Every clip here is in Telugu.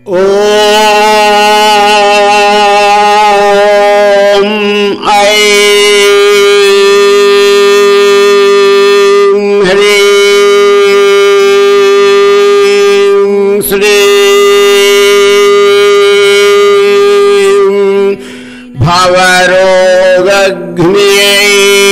ఓం ఐం హ్రీం శ్రీం భవరోగగ్నియై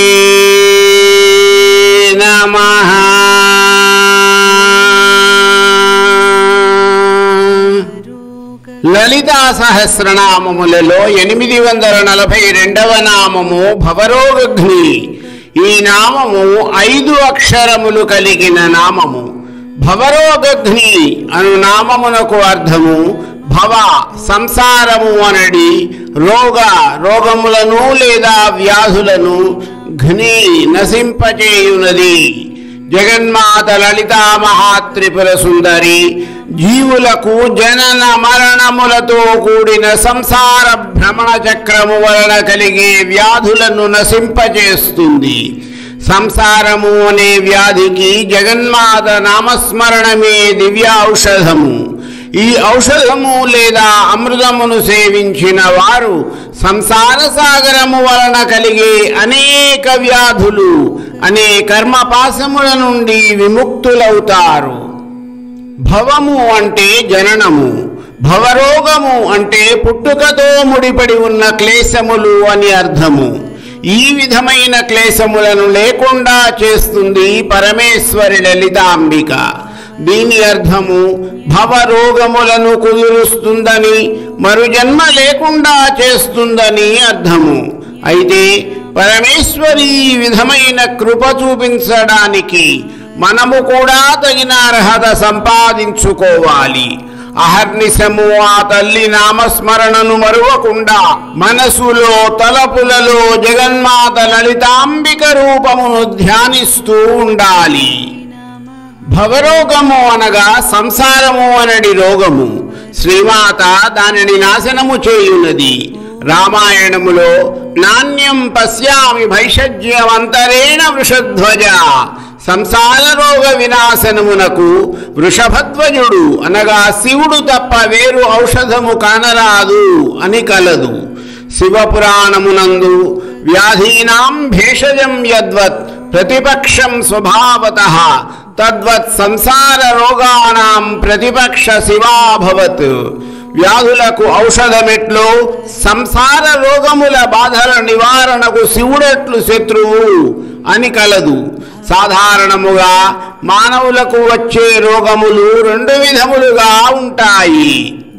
నమః లలితా సహస్రనామములలో ఎనిమిది వందల నలభై రెండవ నామము భవరోగఘ్ని ఈ నామము ఐదు అక్షరములు కలిగిన నామము భవరోగఘ్ని అను నామమునకు అర్థము భవ సంసారము అనడి రోగ రోగములను లేదా వ్యాధులను ఘ్ని నశింపచేయునది జగన్మాత లలితా మహాత్రిపుర సుందరి జీవులకు జనన మరణములతో కూడిన సంసార భ్రమణ చక్రము వలన కలిగే వ్యాధులను నశింపచేస్తుంది సంసారము అనే వ్యాధికి జగన్మాత నామస్మరణమే దివ్య ఔషధము ఈ ఔషధము లేదా అమృతమును సేవించిన వారు సంసార సాగరము వలన కలిగే అనేక వ్యాధులు అనే కర్మపాశముల నుండి విముక్తులవుతారు భవము అంటే జననము భవరోగము అంటే పుట్టుకతో ముడిపడి ఉన్న క్లేశములు అని అర్థము ఈ విధమైన క్లేశములను లేకుండా చేస్తుంది పరమేశ్వరి లలితాంబిక దీని అర్థము భవరోగములను కుదురుస్తుందని మరు జన్మ లేకుండా చేస్తుందని అర్థము అయితే పరమేశ్వరి ఈ విధమైన కృప చూపించడానికి మనము కూడా తగిన అర్హత సంపాదించుకోవాలి అహర్నిశము ఆ తల్లి నామస్మరణను మరువకుండా మనసులో తలపులలో జగన్మాత లలితాంబిక రూపమును ధ్యానిస్తూ ఉండాలి భవరోగము అనగా సంసారము అనడి రోగము శ్రీమాత దానిని నాశనము చేయున్నది రామాయణములో నాణ్యం పశ్యామి భైషజ్యమంతరేణ వృషధ్వజ సంసార రోగ వినాశనమునకు వృషభధ్వజుడు అనగా శివుడు తప్ప వేరు ఔషధము కానరాదు అని కలదు శివపురాణమునందు వ్యాధీనాం భేషజం యద్వత్ ప్రతిపక్షం స్వభావత తద్వత్ సంసార రోగాణం ప్రతిపక్ష శివాభవత్ వ్యాధులకు ఔషధమెట్లో సంసార రోగముల బాధల నివారణకు శివుడెట్లు శత్రువు అని కలదు సాధారణముగా మానవులకు వచ్చే రోగములు రెండు విధములుగా ఉంటాయి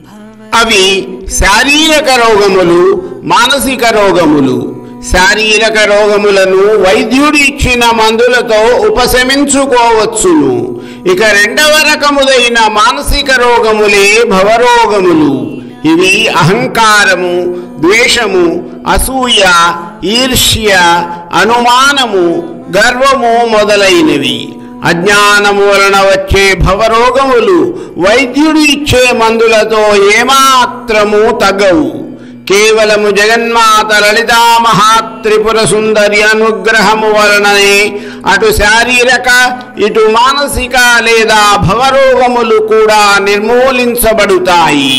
అవి శారీరక రోగములు మానసిక రోగములు శారీరక రోగములను వైద్యుడు ఇచ్చిన మందులతో ఉపశమించుకోవచ్చును ఇక రెండవ రకముదైన మానసిక రోగములే భవరోగములు ఇవి అహంకారము ద్వేషము అసూయ ఈర్ష్య అనుమానము గర్వము మొదలైనవి అజ్ఞానము వలన వచ్చే భవరోగములు వైద్యుడు ఇచ్చే మందులతో ఏమాత్రము తగ్గవు కేవలము జగన్మాత లలితా మహాత్రిపుర సుందరి అనుగ్రహము వలననే అటు శారీరక ఇటు మానసిక లేదా భవరోగములు కూడా నిర్మూలించబడుతాయి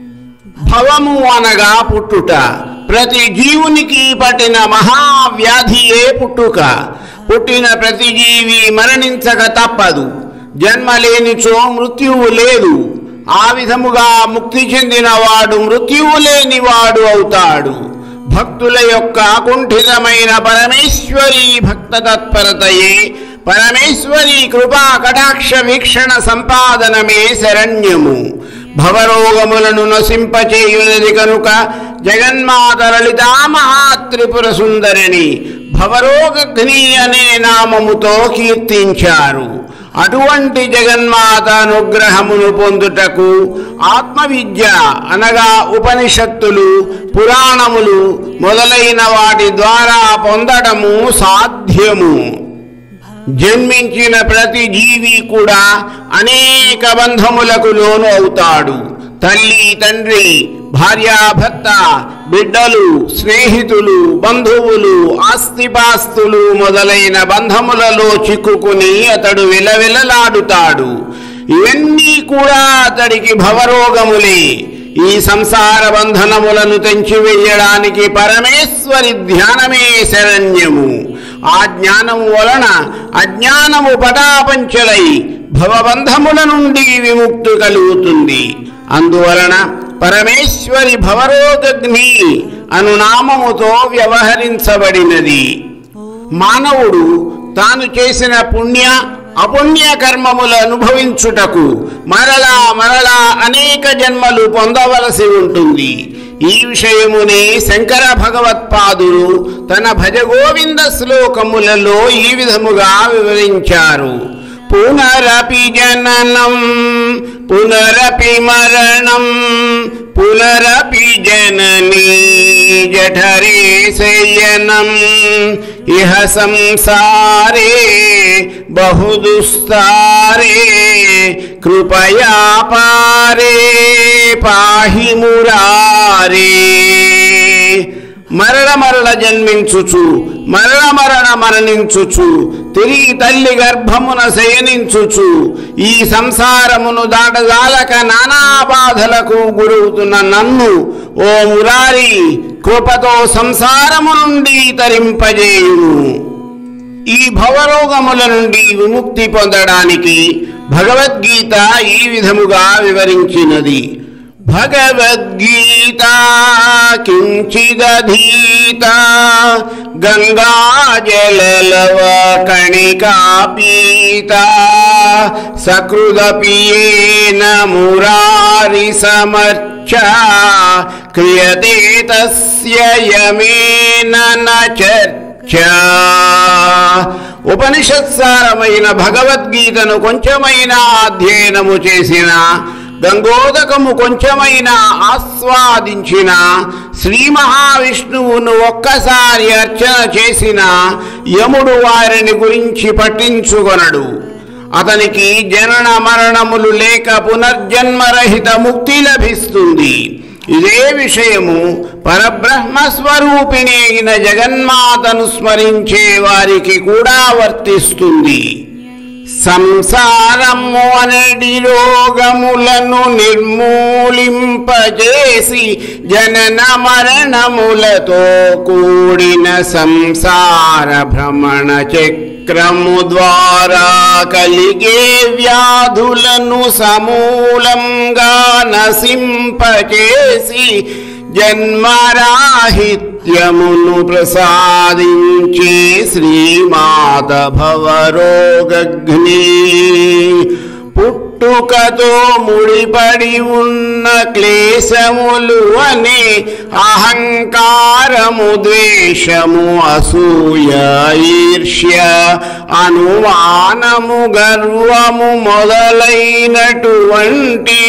భవము అనగా పుట్టుట ప్రతి జీవునికి పట్టిన మహావ్యాధియే పుట్టుక పుట్టిన ప్రతి జీవి మరణించక తప్పదు జన్మ లేనిచో మృత్యువు లేదు ఆ విధముగా ముక్తి చెందిన వాడు మృత్యువు లేనివాడు అవుతాడు భక్తుల యొక్క అకుంఠితమైన పరమేశ్వరి భక్త తత్పరతయే పరమేశ్వరి కృపా కటాక్ష వీక్షణ సంపాదనమే శరణ్యము భవరోగములను నశింపచేయునది కనుక జగన్మాత లలితా మహాత్రిపుర సుందరిని భవరోగఘ్ని అనే నామముతో కీర్తించారు అటువంటి జగన్మాత అనుగ్రహమును పొందుటకు ఆత్మవిద్య అనగా ఉపనిషత్తులు పురాణములు మొదలైన వాటి ద్వారా పొందడము సాధ్యము జన్మించిన ప్రతి జీవి కూడా అనేక బంధములకు లోను అవుతాడు తల్లి తండ్రి భార్యాభర్త బిడ్డలు స్నేహితులు బంధువులు ఆస్తిపాస్తులు మొదలైన బంధములలో చిక్కుకుని అతడు విలవిలలాడుతాడు ఇవన్నీ కూడా అతడికి భవరోగములే ఈ సంసార బంధనములను తెంచివేయడానికి పరమేశ్వరి ధ్యానమే శరణ్యము ఆ జ్ఞానము వలన అజ్ఞానము పటాపంచలై భవబంధముల నుండి విముక్తి కలుగుతుంది అందువలన పరమేశ్వరి భవరోగగ్ని అను నామముతో వ్యవహరించబడినది మానవుడు తాను చేసిన పుణ్య అపుణ్య కర్మములు అనుభవించుటకు మరలా మరలా అనేక జన్మలు పొందవలసి ఉంటుంది ఈ విషయమునే శంకర భగవత్పాదులు తన భజగోవింద శ్లోకములలో ఈ విధముగా వివరించారు పునరపి జననం పునరపి మరణం పునరపి జననీ జఠరే శయనం ఇహ సంసారే బహుదుస్తారే కృపయా పారే పాహి మురారే మరణ మరణ జన్మించుచు మరణ మరణ మరణించుచు తిరిగి తల్లి గర్భమున శయనించుచు ఈ సంసారమును దాటజాలక నానా బాధలకు గురవుతున్న నన్ను ఓ మురారి కృపతో సంసారము నుండి తరింపజేయును ఈ భవరోగముల నుండి విముక్తి పొందడానికి భగవద్గీత ఈ విధముగా వివరించినది భగవద్గీత కించిదధీత గంగాజలలవ కణికా పీత సకృదపియేన మురారి సమర్చ క్రియతే తస్య యమేన న చర్చ ఉపనిషత్సారమైన భగవద్గీతను కొంచెమైనా అధ్యయనము చేసిన గంగోదకము కొంచెమైనా ఆస్వాదించిన శ్రీ మహావిష్ణువును ఒక్కసారి అర్చన చేసిన యముడు వారిని గురించి పట్టించుకొనడు అతనికి జనన మరణములు లేక పునర్జన్మరహిత ముక్తి లభిస్తుంది ఇదే విషయము పరబ్రహ్మ స్వరూపిణి అయిన జగన్మాతను స్మరించే వారికి కూడా వర్తిస్తుంది సంసారము అనడి రోగములను నిర్మూలింపజేసి జనన మరణములతో కూడిన సంసార భ్రమణ చక్రము ద్వారా కలిగే వ్యాధులను సమూలంగా నశింపచేసి జన్మరాహిత్యమును ప్రసాదించే శ్రీమాత భవరోగగ్ని పుట్టుకతో ముడిపడి ఉన్న క్లేశములు అనే అహంకారము ద్వేషము అసూయ ఈర్ష్య అనుమానము గర్వము మొదలైనటువంటి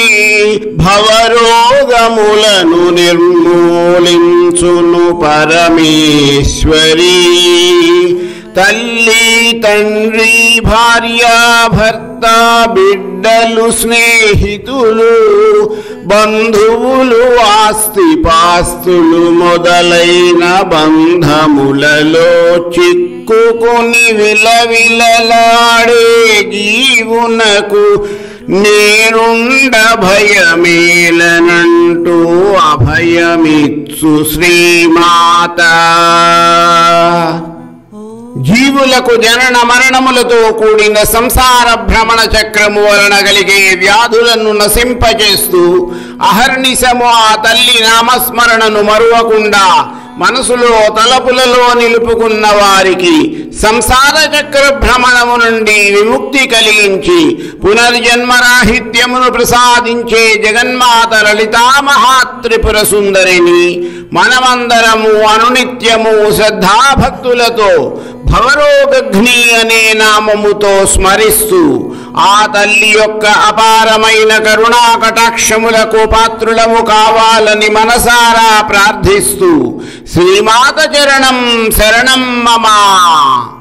భవరోగములను నిర్మూలించును పరమేశ్వరీ తల్లి తండ్రి భార్య భర్త బిడ్డలు స్నేహితులు బంధువులు ఆస్తి పాస్తులు మొదలైన బంధములలో చిక్కుకుని విలవిలలాడే జీవునకు నేనుండ భయమేలనంటూ అభయమిత్సు శ్రీమాత జీవులకు జనన మరణములతో కూడిన సంసార భ్రమణ చక్రము వలన కలిగే వ్యాధులను నశింపజేస్తూ అహర్నిశము ఆ తల్లి నామస్మరణను మరువకుండా మనసులో తలపులలో నిలుపుకున్న వారికి సంసార చక్ర భ్రమణము నుండి విముక్తి కలిగించి పునర్జన్మరాహిత్యమును ప్రసాదించే జగన్మాత లలితా మహాత్రిపుర సుందరిని మనమందరము అనునిత్యము శ్రద్ధాభక్తులతో భవరోగఘ్ని అనే నామముతో స్మరిస్తూ ఆ తల్లి యొక్క అపారమైన కరుణా కటాక్షములకు పాత్రులము కావాలని మనసారా ప్రార్థిస్తూ శ్రీమాత చరణం శరణం మమ